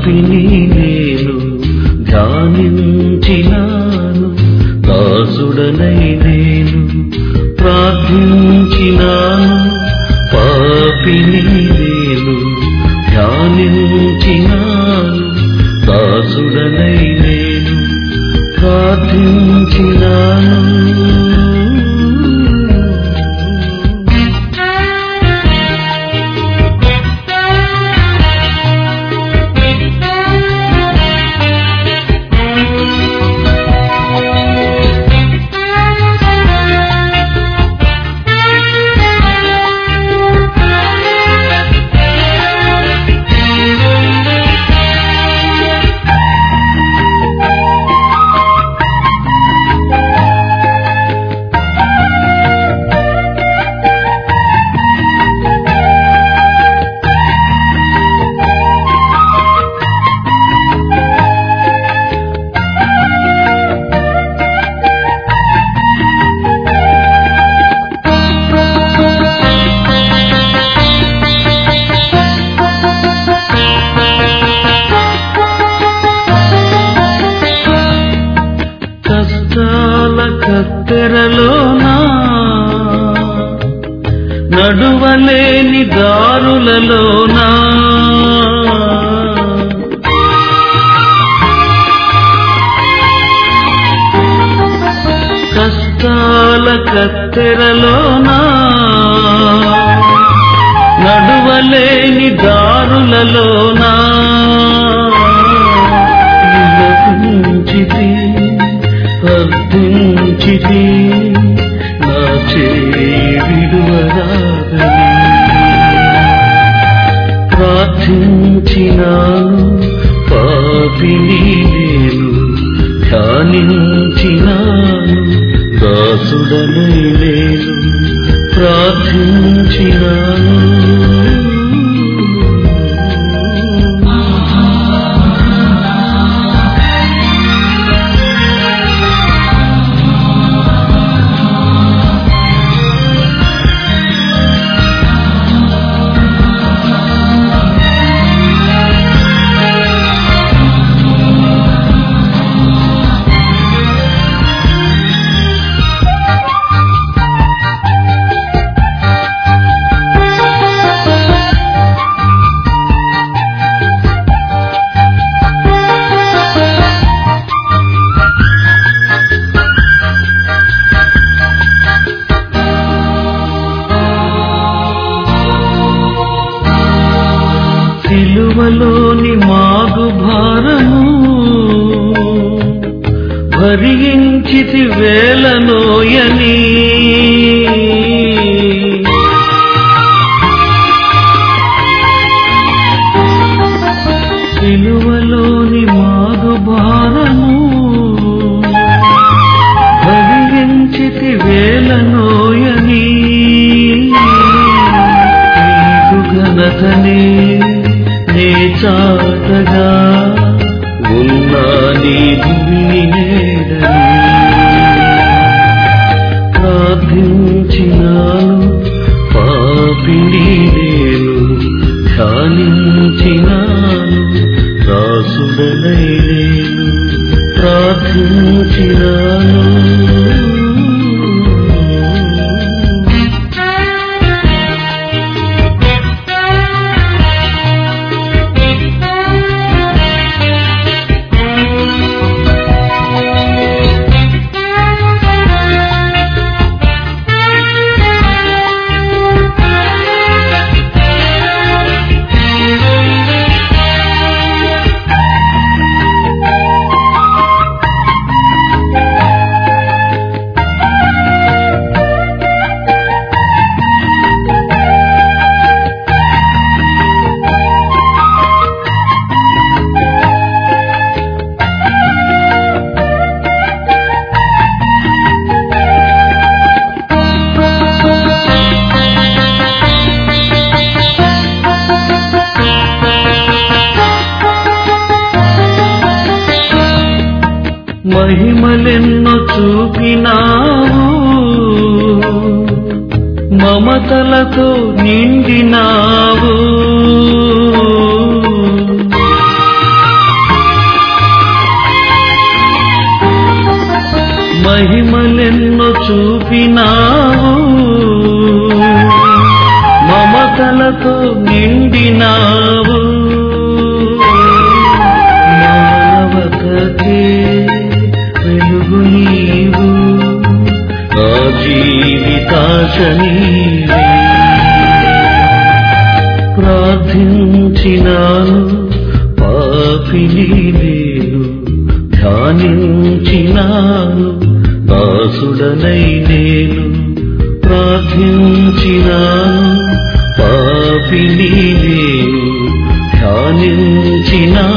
పాపిని నేను ధ్యానించినాను దాసుడనై నేను ప్రార్థించినాను పాపిని నేను ధ్యానించినాను దాసుడనై నేను ప్రార్థించినాను కష్టాల కత్తెరలోనా నడువలేని దారులలోనా కష్టాల కత్తెరలోనా నడువలేని దారులలోనా విలపించితి అర్థించితి నా చేయి విడువరాదని ప్రార్థించినాను పాపిని నేను ధ్యానించినాను దాసుడనై నేను ప్రార్థించినాను సిలువలోని మాగు భారము భరించితి వేలనోయని సిలువలోని మాగు భారము భరించితి వేలనోయని నీకు ఘనతనే నే చాటగా ఉన్నా నీ భూమిని నేడని ప్రార్థించినాను పాపిని నేను ధ్యానించినాను దాసుడనై నేను ప్రార్థించినాను మహిమలెన్నో చూపినావు మమతలతో నిండినావు మహిమలెన్నో చూపినావు మమతలతో నిండినావు మానవతకే వెలుగు నీవు నా జీవితాశ నీవే ప్రార్థించినాను పాపిని నేను ధ్యానించినాను దాసుడనై నేను ప్రార్థించినాను పాపిని నేను ధ్యానించినాను